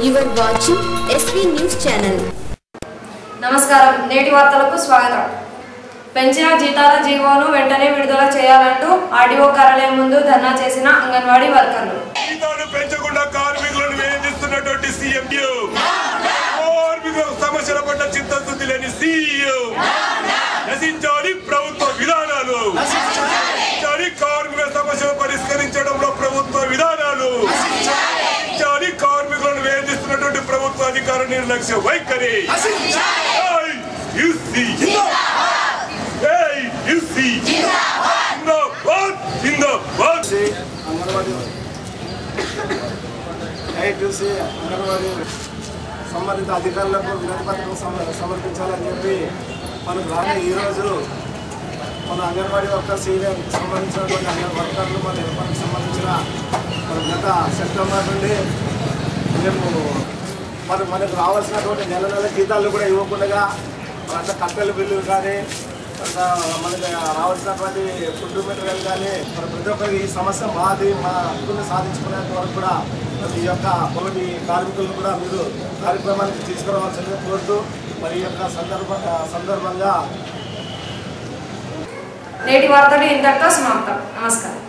You are watching SV News Channel. నమస్కారం నేటి వార్తలకు స్వాగతం పెంచిన జీతాల జీవోను వెంటనే విడుదల చేయాలంటూ ఆర్డీఓ కార్యాలయం ముందు ధర్నా చేసిన అంగన్వాడీ వర్కర్లు జీతాలు పెంచకుండా కార్మికులను వేధిస్తున్నటువంటి సీఎం కార్మికుల సమస్యల పట్ల చిత్తశుద్ధి లేని సీఎం నశించాలి ప్రభుత్వ విధానాలు నశించాలి కార్మికుల సమస్యలు పరిష్కరించడంలో ప్రభుత్వ విధానాలు నశించాలి కార్మికులను వేధిస్తున్నటువంటి ప్రభుత్వ అధికార నిర్లక్ష్య వైఖరి ఏయ్, UC. ఏయ్, UC. జిందాబాద్ జిందాబాద్ చూసి అంగన్వాడీ నైట్ చూసి అంగన్వాడీ సంబంధిత అధికారులకు వినతి పత్రం సమ- సమర్పించాలని చెప్పి మనకు రాని ఈరోజు మన అంగన్వాడీ వర్కర్ సీనియర్ సంబంధించినటువంటి అంగన్ వర్కర్లు మన మనకు సంబంధించిన మన గత సెప్టెంబర్ నుండి మేము మరి మనకు రావాల్సినటువంటి నెల నెల జీతాలు కూడా ఇవ్వకుండా అంత కట్టెల బిల్లులు కానీ అంత మనకి రావాల్సినటువంటి ఫుడ్ మెటీరియల్ కానీ మరి ప్రతి ఒక్కరికి ఈ సమస్య మాది మా హక్కుల్ని సాధించుకునేంత వరకు కూడా మరి ఈ యొక్క పొలటి కార్మికులను కూడా మీరు కార్యక్రమానికి తీసుకురావాల్సిందిగా కోరుతూ మరి ఈ యొక్క సందర్భ సందర్భంగా నేటి వార్తలు ఇంతటితో సమాప్తం నమస్కారం